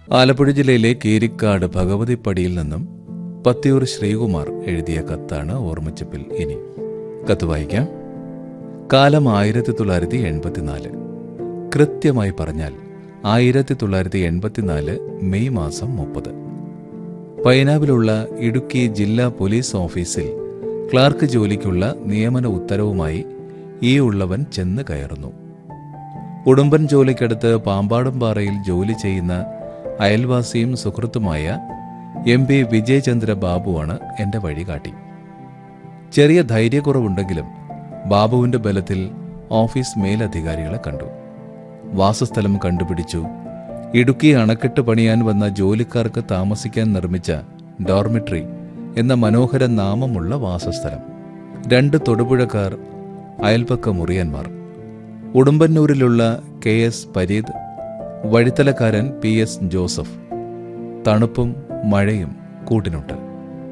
ആലപ്പുഴ ജില്ലയിലെ കീരിക്കാട് ഭഗവതിപ്പടിയിൽ നിന്നും പത്തിയൂർ ശ്രീകുമാർ എഴുതിയ കത്താണ് ഓർമ്മച്ചപ്പിൽ ഇനി കത്ത് വായിക്കാം കാലം ആയിരത്തി തൊള്ളായിരത്തി എൺപത്തിനാല് കൃത്യമായി പറഞ്ഞാൽ ആയിരത്തി തൊള്ളായിരത്തി എൺപത്തിനാല് മെയ് മാസം മുപ്പത് പൈനാവിലുള്ള ഇടുക്കി ജില്ലാ പോലീസ് ഓഫീസിൽ ക്ലാർക്ക് ജോലിക്കുള്ള നിയമന ഉത്തരവുമായി ഈ ഉള്ളവൻ ചെന്ന് കയറുന്നു ഉടുമ്പൻ ജോലിക്കടുത്ത് പാമ്പാടുംപാറയിൽ ജോലി ചെയ്യുന്ന അയൽവാസിയും സുഹൃത്തുമായ എം പി വിജയചന്ദ്ര ബാബുവാണ് എന്റെ വഴികാട്ടി ചെറിയ ധൈര്യക്കുറവുണ്ടെങ്കിലും ബാബുവിന്റെ ബലത്തിൽ ഓഫീസ് മേലധികാരികളെ കണ്ടു വാസസ്ഥലം കണ്ടുപിടിച്ചു ഇടുക്കി അണക്കെട്ട് പണിയാൻ വന്ന ജോലിക്കാർക്ക് താമസിക്കാൻ നിർമ്മിച്ച ഡോർമിട്രി എന്ന മനോഹര നാമമുള്ള വാസസ്ഥലം രണ്ട് തൊടുപുഴക്കാർ അയൽപക്ക മുറിയന്മാർ ഉടുമ്പന്നൂരിലുള്ള കെ എസ് പരീദ് വഴിത്തലക്കാരൻ പി എസ് ജോസഫ് തണുപ്പും മഴയും കൂട്ടിനുണ്ട്